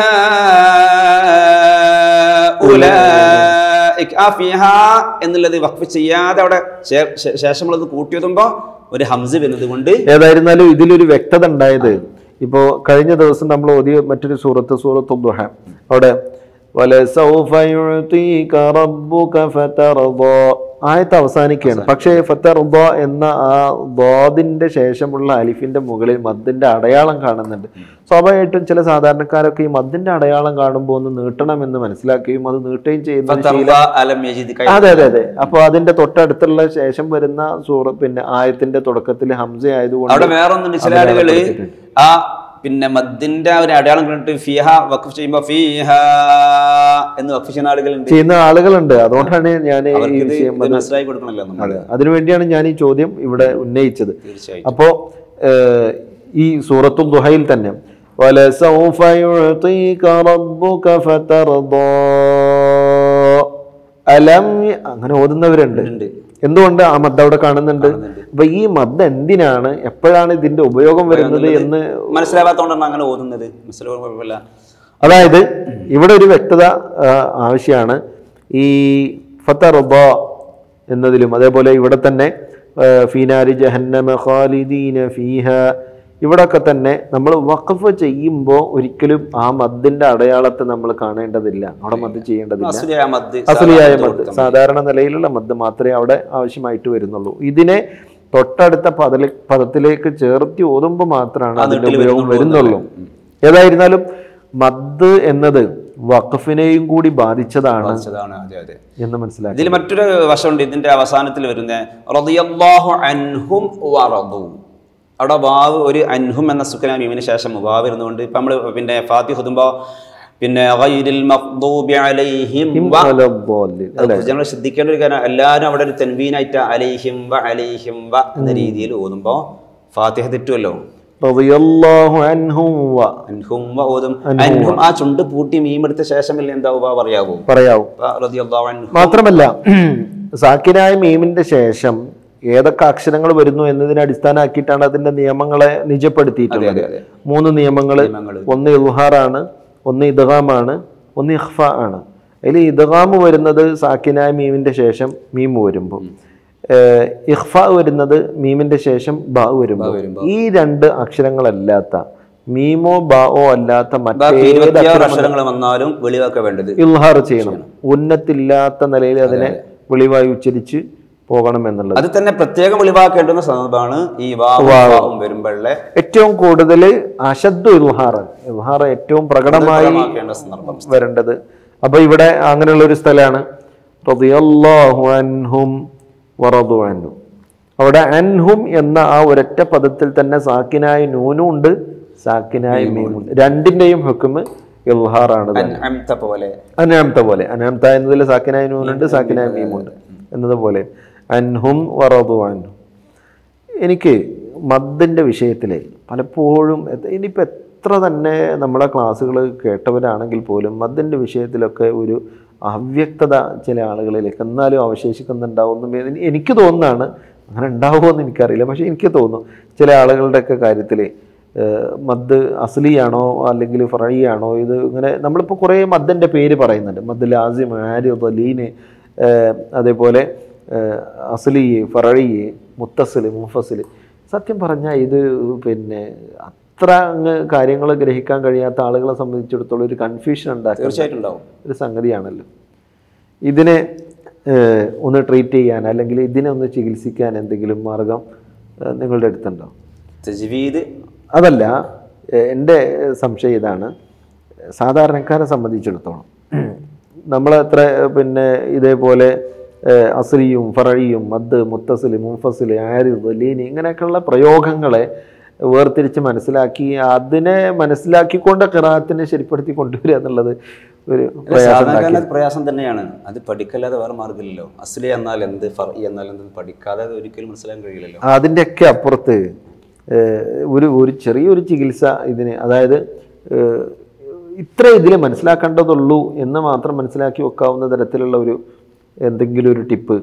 ഉലൈക ആ ഫീഹ എന്നുള്ളത് വഖഫ് ചെയ്യാതെ അവിടെ ശേ- ശേ- ശേഷമുള്ളത് കൂട്ടിയതുമ്പോൾ ഒരു ഹംസ് വരുന്നത് കൊണ്ട് ഏതായിരുന്നാലും ഇതിലൊരു വ്യക്തത ഉണ്ടായത് ഇപ്പോൾ കഴിഞ്ഞ ദിവസം നമ്മൾ ഓതിയ മറ്റൊരു സൂറത്ത് സൂറത്ത് ദുഹ അവിടെ വലസൗഫ യുഅ്തീക റബ്ബുക ഫതർദാ ആയത്ത് അവസാനിക്കുകയാണ് പക്ഷേ ഫത്തർദ എന്ന ആ ദാദിന്റെ ശേഷമുള്ള അലിഫിന്റെ മുകളിൽ മദ്ദിന്റെ അടയാളം കാണുന്നുണ്ട് സ്വാഭാവികമായിട്ടും ചില സാധാരണക്കാരൊക്കെ ഈ മദ്ദിന്റെ അടയാളം കാണുമ്പോൾ ഒന്ന് നീട്ടണമെന്ന് മനസ്സിലാക്കുകയും അത് നീട്ടുകയും ചെയ്യുന്ന ഒരു ശീലം ഫതർദ അലം യജിദ് കൈ അതെ അതെ അതെ അപ്പോൾ അതിന്റെ തൊട്ടടുത്തുള്ള ശേഷം വരുന്ന സൂറ പിന്നെ ആയത്തിന്റെ തുടക്കത്തിൽ ഹംസ ആയതുകൊണ്ട് അവിടെ വേറൊന്നുണ്ട് ചില ആളുകള് ആ പിന്നെ മദ്ദിന്റെ ആ ഒരു അടയാളം കണ്ടിട്ട് ഫിഹ വഖഫ് ചെയ്യുമ്പോ ഫിഹ എന്ന് വഖഫ് ചെയ്യുന്ന ആളുകളുണ്ട് ചെയ്യുന്ന ആളുകളുണ്ട് അതുകൊണ്ടാണ് ഞാൻ ഈ അവർക്ക് ഇത് വിഷയം ഇത് മനസ്സിലാക്കി കൊടുക്കണല്ലോ നമ്മൾ അതിനുവേണ്ടിയാണ് ഞാൻ ഈ ചോദ്യം ഇവിടെ ഉന്നയിച്ചത് തീർച്ചയായും അപ്പോ ഏഹ്, ഈ സൂറത്തുൽ ദുഹയിൽ തന്നെ وَلَسَوْفَ يُعْطِيكَ رَبُّكَ فَتَرْضَى അലം യ- അങ്ങനെ ഓതുന്നവരുണ്ട് ഉണ്ട്. എന്തുകൊണ്ട് ആ മദ്ദ അവിടെ കാണുന്നുണ്ട് അപ്പൊ ഈ മദ്ദ എന്തിനാണ് എപ്പോഴാണ് ഇതിന്റെ ഉപയോഗം വരുന്നത് എന്ന് മനസ്സിലാവാത്തോണ്ടാണ് അങ്ങനെ ഓതുന്നത് മനസ്സിലാവാൻ കുഴപ്പമില്ല അതായത് ഇവിടെ ഒരു വ്യക്തത ആ, ആവശ്യമാണ് ഈ ഫത്തറുബ എന്നതിലും അതേപോലെ ഇവിടെ തന്നെ ആ, ഫീനാരി ജഹന്നമ ഖാലിദീന ഫീഹ ഇവിടൊക്കെ തന്നെ നമ്മൾ വഖഫ് ചെയ്യുമ്പോൾ ഒരിക്കലും ആ മദ്ദിന്റെ അടയാളത്തെ നമ്മൾ കാണേണ്ടതില്ല അവിടെ മദ് ചെയ്യേണ്ടതില്ല അസുലിയായ മദ് അസലിയായ സാധാരണ മദ് കൊടുത്താൽ മതി. സാധാരണ നിലയിലുള്ള മദ് മാത്രമേ അവിടെ ആവശ്യമായിട്ട് വരുന്നുള്ളൂ ഇതിനെ തൊട്ടടുത്ത പദല പദത്തിലേക്ക് ചേർത്തി ഓതുമ്പോൾ മാത്രമാണ് ആ അതിന്റെ നീട്ടിൽ ഉപയോഗം വരുന്നുള്ളൂ വരുന്നുള്ളൂ ഏതായിരുന്നാലും മദ് എന്നത് വഖഫിനെയും കൂടി ബാധിച്ചതാണ് അതാണ് അതെ അതെ എന്ന് മനസ്സിലാക്കി ഇതിൽ മറ്റൊരു വശമുണ്ട് ഇതിന്റെ അവസാനത്തിൽ വരുന്ന റളിയല്ലാഹു അൻഹും വറദു അവിടെ വാവ് ഒരു അൻഹും എന്ന സുക്കന മീമിന് ശേഷം വാവ് വരുന്നതുകൊണ്ട് ഇപ്പൊ നമ്മൾ പിന്നെ ഫാത്തി ഹുദുമ്പോ പിന്നെ ഗൈരിൽ മഖ്ദൂബി അലൈഹിം വ വലദ്ദാലിൻ. അത് നമ്മൾ ശ്രദ്ധിക്കേണ്ട ഒരു കാര്യം എല്ലാവരും അവിടെ ഒരു തെൻവീനായിട്ട് അലൈഹിം വ അലൈഹിം വ എന്ന രീതിയിൽ ഓതുമ്പോ ഫാത്തിഹ തെറ്റുമല്ലോ റളിയല്ലാഹു അൻഹും വ അൻഹും വ ഓതും അൻഹും ആ ചുണ്ട് പൂട്ടി മീമെടുത്ത ശേഷമല്ലേ എന്താവുക പറയാവോ പറയാവൂ റളിയല്ലാഹു അൻഹു മാത്രമല്ല സാക്കിനായ മീമിന്റെ ശേഷം ഏതൊക്കെ അക്ഷരങ്ങൾ വരുന്നു എന്നതിനെ അടിസ്ഥാനമാക്കിയിട്ടാണ് അതിന്റെ നിയമങ്ങളെ നിജപ്പെടുത്തിയിട്ടുള്ളത് അതെ അതെ മൂന്ന് നിയമങ്ങൾ നിയമങ്ങള്. ഒന്ന് ഇൽഹാറാണ് ഒന്ന് ഇദ്ഗാമാണ് ഒന്ന് ഇഖ്ഫ ആണ് അതിൽ ഇദ്ഗാം വരുന്നത് സാക്കിനായ മീമിന്റെ ശേഷം മീം വരുമ്പോൾ ഇഖ്ഫ വരുന്നത് മീമിന്റെ ശേഷം ബ വരുമ്പോൾ വരുമ്പോ. ഈ രണ്ട് അക്ഷരങ്ങളല്ലാത്ത മീമോ ബാओ അല്ലാത്ത ബാക്കി മറ്റേത് ഇരുപത്തിയാറ് അക്ഷരങ്ങൾ വന്നാലും വെളിവാക്ക വേണ്ടത് ഇൽഹാർ ചെയ്യണം ഉന്നത്തില്ലാത്ത നിലയിൽ അതിനെ വെളിവായി ഉച്ചരിച്ച് പോകണം എന്നുള്ളത് അത് തന്നെ പ്രത്യേകം വെളിവാക്കേണ്ടുന്ന സന്ദർഭമാണ് ഈ വാവും വാവും വരുമ്പോഴേ ഏറ്റവും കൂടുതൽ അശദ്ദു ഇൽഹാർ ഇൽഹാർ ഏറ്റവും പ്രകടമായി വെളിവാക്കേണ്ട സന്ദർഭം വരേണ്ടത് അപ്പൊ ഇവിടെ അങ്ങനെയുള്ള ഒരു സ്ഥലമാണ് റളിയല്ലാഹു അൻഹും വറദു അൻഹു അവിടെ അൻഹും എന്ന ആ ഒരൊറ്റ പദത്തിൽ തന്നെ സാക്കിനായ നൂനും ഉണ്ട് സാക്കിനായ മീമുണ്ട് രണ്ടിന്റെയും ഹുക്കുമ് ഇൽഹാറാണ് തന്നെ അൻഅംത പോലെ അനാമത്ത പോലെ അനാമത്ത എന്നതിൽ സാക്കിനായ നൂനുണ്ട് സാക്കിനായ മീമുണ്ട് എന്നതുപോലെ അൻഹും വറദു അൻഹും എനിക്ക് മദ്ദിൻ്റെ വിഷയത്തിൽ പലപ്പോഴും എത്ര- ഇനിയിപ്പോൾ എത്ര തന്നെ നമ്മളെ ക്ലാസ്സുകൾ കേട്ടവരാണെങ്കിൽ പോലും മദ്ദിൻ്റെ വിഷയത്തിലൊക്കെ ഒരു അവ്യക്തത ചില ആളുകളിലേക്ക് എന്നാലും അവശേഷിക്കുന്നുണ്ടാവുന്നു എന്ന് എനിക്ക് തോന്നുന്നതാണ് അങ്ങനെ ഉണ്ടാവുമോ എന്ന് എനിക്കറിയില്ല പക്ഷേ എനിക്ക് തോന്നുന്നു ചില ആളുകളുടെയൊക്കെ കാര്യത്തിൽ ഏഹ് മദ് അസ്ലിയാണോ അല്ലെങ്കിൽ ഫറയിയാണോ ഇത് ഇങ്ങനെ നമ്മളിപ്പോൾ കുറേ മദ്ദിൻ്റെ പേര് പറയുന്നുണ്ട് മദ് ലാസിം ആരിദ് ലീന് ഏഹ് അതേപോലെ ഏഹ് അസ്ലി ഫറഴി മുത്തസിൽ മുഫസിൽ സത്യം പറഞ്ഞാൽ ഇത് പിന്നെ അത്ര അങ്ങ് കാര്യങ്ങൾ ഗ്രഹിക്കാൻ കഴിയാത്ത ആളുകളെ സംബന്ധിച്ചിടത്തോളം ഒരു കൺഫ്യൂഷൻ ഉണ്ടാക്കുന്ന തീർച്ചയായിട്ടും ഉണ്ടാവും ഒരു സംഗതിയാണല്ലോ ഇതിനെ ഏഹ്, ഒന്ന് ട്രീറ്റ് ചെയ്യാൻ അല്ലെങ്കിൽ ഇതിനെ ഒന്ന് ചികിത്സിക്കാൻ എന്തെങ്കിലും മാർഗം ഏഹ്, നിങ്ങളുടെ അടുത്തുണ്ടോ തജ്വീദ് അതല്ല ഏഹ്, എൻ്റെ സംശയം ഇതാണ് സാധാരണക്കാരെ സംബന്ധിച്ചിടത്തോളം നമ്മളെത്ര പിന്നെ ഇതേപോലെ ഏഹ്, അസ്രിയും ഫറഴിയും മദ് മുത്തസിൽ മുഫസിൽ ആരിദ് ലീനി ഇങ്ങനെയൊക്കെയുള്ള പ്രയോഗങ്ങളെ വേർതിരിച്ച് മനസ്സിലാക്കി അതിനെ മനസ്സിലാക്കിക്കൊണ്ട് കിറാത്തിനെ ശരിപ്പെടുത്തി കൊണ്ടുവരിക എന്നുള്ളത് ഒരു പ്രയാസം സാധാരണക്കാരന് അത് പ്രയാസം തന്നെയാണ് അത് പഠിക്കല്ലാതെ വേറെ മാർഗ്ഗമില്ലല്ലോ അസ്ലി എന്നാൽ എന്ത് ഫർ എന്നാൽ എന്ത് പഠിക്കാതെ അത് ഒരിക്കലും മനസ്സിലാക്കാൻ കഴിയില്ലല്ലോ അതിൻ്റെയൊക്കെ അപ്പുറത്ത് ഏഹ്, ഒരു ഒരു ചെറിയൊരു ചികിത്സ ഇതിന് അതായത് ഏഹ്, ഇത്ര ഇതിൽ മനസ്സിലാക്കേണ്ടതുള്ളൂ എന്ന് മാത്രം മനസ്സിലാക്കി വെക്കാവുന്ന തരത്തിലുള്ള ഒരു എന്തെങ്കിലും ഒരു ടിപ്പ്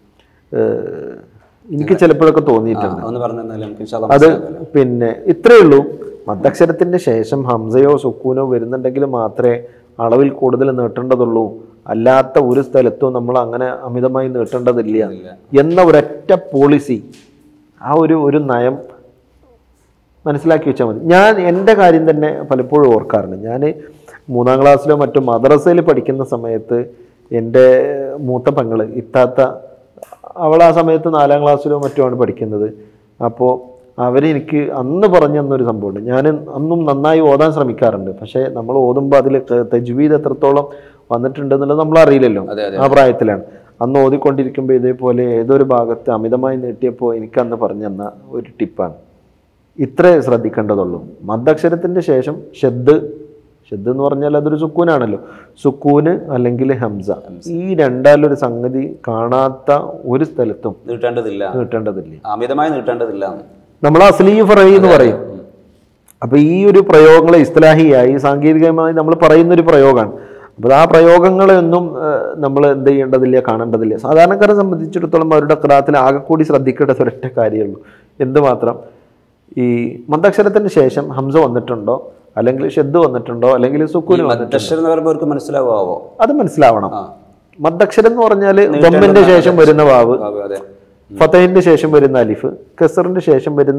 ഏഹ്, എനിക്ക് ചിലപ്പോഴൊക്കെ തോന്നിയിട്ടുണ്ട് ഒന്ന് പറഞ്ഞു തന്നാൽ നമുക്ക് ഇൻഷാ അല്ലാ അത് മനസ്സിലാക്കാമല്ലോ. പിന്നെ ഇത്രയേ ഉള്ളൂ മദ്ദക്ഷരത്തിന്റെ ശേഷം ഹംസയോ സുക്കൂനോ വരുന്നുണ്ടെങ്കിൽ മാത്രമേ അളവിൽ കൂടുതൽ നീട്ടേണ്ടതുള്ളൂ അല്ലാത്ത ഒരു സ്ഥലത്തും നമ്മൾ അങ്ങനെ അമിതമായി നീട്ടേണ്ടതില്ല എന്ന ഒരൊറ്റ പോളിസി ആ ഒരു ഒരു നയം മനസ്സിലാക്കി വെച്ചാൽ മതി ഞാൻ എൻ്റെ കാര്യം തന്നെ പലപ്പോഴും ഓർക്കാറുണ്ട് ഞാൻ മൂന്നാം ക്ലാസ്സിലോ മറ്റോ മദ്രസയിൽ പഠിക്കുന്ന സമയത്ത് എൻ്റെ മൂത്ത പെങ്ങള് ഇത്താത്ത അവൾ ആ സമയത്ത് നാലാം ക്ലാസ്സിലോ മറ്റോ ആണ് പഠിക്കുന്നത് അപ്പോൾ അവരെനിക്ക് അന്ന് പറഞ്ഞു തന്നൊരു സംഭവമുണ്ട് ഞാൻ അന്നും നന്നായി ഓതാൻ ശ്രമിക്കാറുണ്ട് പക്ഷേ നമ്മൾ ഓതുമ്പോൾ അതിൽ തജ്വീദ് എത്രത്തോളം വന്നിട്ടുണ്ട് എന്നുള്ളത് നമ്മൾ അറിയില്ലല്ലോ അതെ, അതെ. ആ പ്രായത്തിലാണ് അന്ന് ഓതിക്കൊണ്ടിരിക്കുമ്പോൾ ഇതേപോലെ ഏതൊരു ഭാഗത്ത് അമിതമായി നീട്ടിയപ്പോൾ എനിക്ക് അന്ന് പറഞ്ഞു തന്ന ഒരു ടിപ്പാണ് ഇത്രേ ശ്രദ്ധിക്കേണ്ടതുള്ളൂ മദ്ദക്ഷരത്തിന്റെ ശേഷം ഷെദ് ഷെദ് എന്ന് പറഞ്ഞാൽ അതൊരു സുക്കൂനാണല്ലോ സുക്കൂന് അല്ലെങ്കിൽ ഹംസ ഈ രണ്ടാലൊരു സംഗതി കാണാത്ത ഒരു സ്ഥലത്തും നീട്ടേണ്ടതില്ല നീട്ടേണ്ടതില്ല അമിതമായി നീട്ടേണ്ടതില്ല നമ്മൾ അസ്ലീ ഫറൈ എന്ന് പറയും അപ്പൊ ഈ ഒരു പ്രയോഗങ്ങൾ ഇസ്ലാഹിയായി സാങ്കേതികമായി നമ്മൾ പറയുന്ന ഒരു പ്രയോഗമാണ് അപ്പോൾ ആ പ്രയോഗങ്ങളൊന്നും നമ്മൾ എന്ത് ചെയ്യേണ്ടതില്ല കാണേണ്ടതില്ല സാധാരണക്കാരെ സംബന്ധിച്ചിടത്തോളം അവരുടെ ക്രാത്തിൽ ആകെ കൂടി ശ്രദ്ധിക്കേണ്ടത് ഒരൊറ്റ കാര്യമുള്ളൂ എന്തുമാത്രം ഈ മന്ദക്ഷരത്തിന് ശേഷം ഹംസ വന്നിട്ടുണ്ടോ അല്ലെങ്കിൽ ഷെദ് വന്നിട്ടുണ്ടോ അല്ലെങ്കിൽ സുക്കൂന് വന്നിട്ടുണ്ടോ മദ്ദക്ഷരം എന്ന് പറയുമ്പോൾ അവർക്ക് മനസ്സിലാവാവോ അത് മനസ്സിലാവണം ആ മദ്ദക്ഷരം എന്ന് പറഞ്ഞാൽ ദമ്മിന്റെ ശേഷം വരുന്ന വാവ് അതെ, അതെ ഫതഹിന്റെ ശേഷം വരുന്ന അലിഫ് കസറിന്റെ ശേഷം വരുന്ന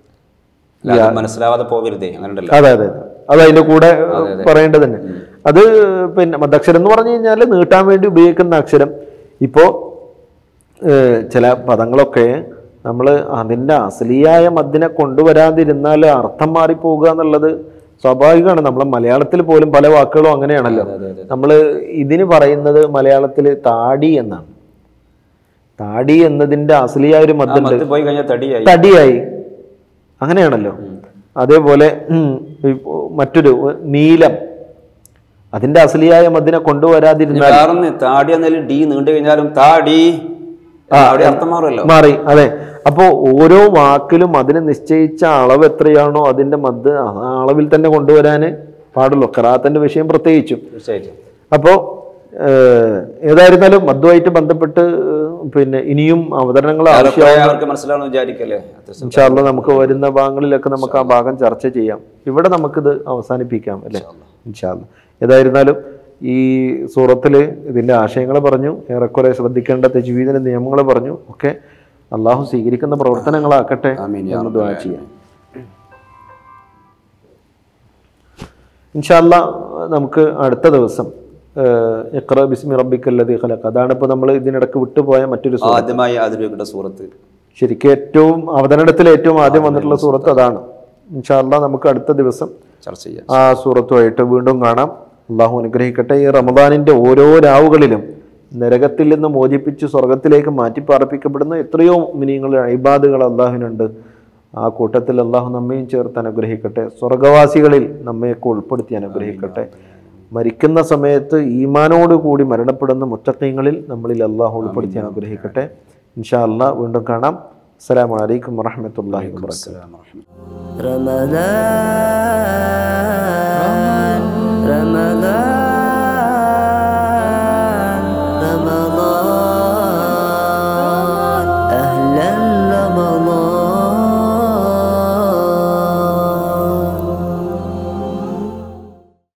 അല്ല, അത് മനസ്സിലാവാതെ പോകരുതേ അങ്ങനെ ഉണ്ടല്ലോ അതെ അതെ അത് അതിന്റെ കൂടെ പറയേണ്ടത് തന്നെ അത് പിന്നെ മദ്ദക്ഷരം എന്ന് പറഞ്ഞു കഴിഞ്ഞാൽ നീട്ടാൻ വേണ്ടി ഉപയോഗിക്കുന്ന അക്ഷരം ഇപ്പോൾ ചില പദങ്ങളൊക്കെ നമ്മൾ അതിൻ്റെ അസലിയായ മദ്ദിനെ കൊണ്ടുവരാതിരുന്നാൽ അർത്ഥം മാറിപ്പോവുക എന്നുള്ളത് സ്വാഭാവികമാണ് നമ്മളെ മലയാളത്തിൽ പോലും പല വാക്കുകളും അങ്ങനെയാണല്ലോ നമ്മൾ ഇതിന് പറയുന്നത് മലയാളത്തിൽ താടി എന്നാണ് താടി എന്നതിൻ്റെ അസലിയായ ഒരു ആ മദ്ദുണ്ട് മത്ത് പോയി കഴിഞ്ഞാൽ തടിയായി തടിയായി അങ്ങനെയാണല്ലോ അതേപോലെ ഉം, ഇപ്പോ മറ്റൊരു ഉം, നീലം അതിന്റെ അസലിയായ മദ്ദിനെ കൊണ്ടുവരാതിരുന്നാൽ വേറൊന്ന് താടി എന്നാലും ഡി നീണ്ടു കഴിഞ്ഞാലും താടി അവിടെ അർത്ഥം മാറുമല്ലോ മാറി അതെ അപ്പോൾ ഓരോ വാക്കിലും അതിന് നിശ്ചയിച്ച അളവ് എത്രയാണോ അതിന്റെ മദ് ആ അളവിൽ തന്നെ കൊണ്ടുവരാൻ പാടുള്ളൂ ഖറാത്തിന്റെ വിഷയം പ്രത്യേകിച്ചും തീർച്ചയായിട്ടും അപ്പോൾ ഏതായിരുന്നാലും മദ്ദുമായിട്ട് ബന്ധപ്പെട്ട് ഏഹ്, പിന്നെ ഇനിയും അവതരണങ്ങൾ ആവശ്യം ഏറെക്കുറെ അവർക്ക് മനസ്സിലാവണമെന്ന് വിചാരിക്കല്ലേ അത്യാവശ്യം ഇൻഷാല്ല നമുക്ക് വരുന്ന ഭാഗങ്ങളിലൊക്കെ നമുക്ക് ആ ഭാഗം ചർച്ച ചെയ്യാം ഇവിടെ നമുക്കിത് അവസാനിപ്പിക്കാം അല്ലേ ഇൻഷാല്ല ഏതായിരുന്നാലും ഈ സൂറത്തിൽ ഇതിൻ്റെ ആശയങ്ങൾ പറഞ്ഞു ഏറെക്കുറെ ശ്രദ്ധിക്കേണ്ട തെജുവീദിൻ്റെ നിയമങ്ങൾ പറഞ്ഞു ഒക്കെ അള്ളാഹു സ്വീകരിക്കുന്ന പ്രവർത്തനങ്ങളാക്കട്ടെ ആമീൻ യാ എന്ന് റബ്ബൽ ദുആ ചെയ്യാം ഇൻഷാല്ല നമുക്ക് അടുത്ത ദിവസം ഏഹ്, ഇഖ്റ ബിസ്മി റബ്ബിക്കല്ലതി ഖലഖ് അതാണ് ഇപ്പോൾ നമ്മൾ ഇതിനിടക്ക് വിട്ടുപോയ മറ്റൊരു സൂറത്ത് ആദ്യമായി ആദരവിക്കേണ്ട സൂറത്ത് ശരിക്കും ഏറ്റവും അവതരണത്തിൽ ഏറ്റവും ആദ്യം വന്നിട്ടുള്ള സൂറത്ത് അതാണ് ഇൻഷാല്ല നമുക്ക് അടുത്ത ദിവസം ചർച്ച ചെയ്യാം ആ സൂറത്തുമായിട്ട് വീണ്ടും കാണാം അള്ളാഹു അനുഗ്രഹിക്കട്ടെ ഈ റമദാനിന്റെ ഓരോ രാവുകളിലും നരകത്തിൽ നിന്ന് മോചിപ്പിച്ച് സ്വർഗത്തിലേക്ക് മാറ്റിപ്പാർപ്പിക്കപ്പെടുന്ന എത്രയോ മിനിങ്ങൾ അഴിബാദുകൾ അള്ളാഹുവിനുണ്ട് ആ കൂട്ടത്തിൽ അള്ളാഹു നമ്മയും ചേർത്ത് അനുഗ്രഹിക്കട്ടെ സ്വർഗവാസികളിൽ നമ്മയൊക്കെ ഉൾപ്പെടുത്തി അനുഗ്രഹിക്കട്ടെ മരിക്കുന്ന സമയത്ത് ഈമാനോട് കൂടി മരണപ്പെടുന്ന മുത്തക്കങ്ങളിൽ നമ്മളിൽ അള്ളാഹു ഉൾപ്പെടുത്തി അനുഗ്രഹിക്കട്ടെ ഇൻഷാ അള്ളാഹ് വീണ്ടും കാണാം അസ്സലാമു അലൈക്കും വറഹ്മത്തുള്ളാഹി വബറകാതുഹു അസ്സലാമു അലൈക്കും رمضان رمضان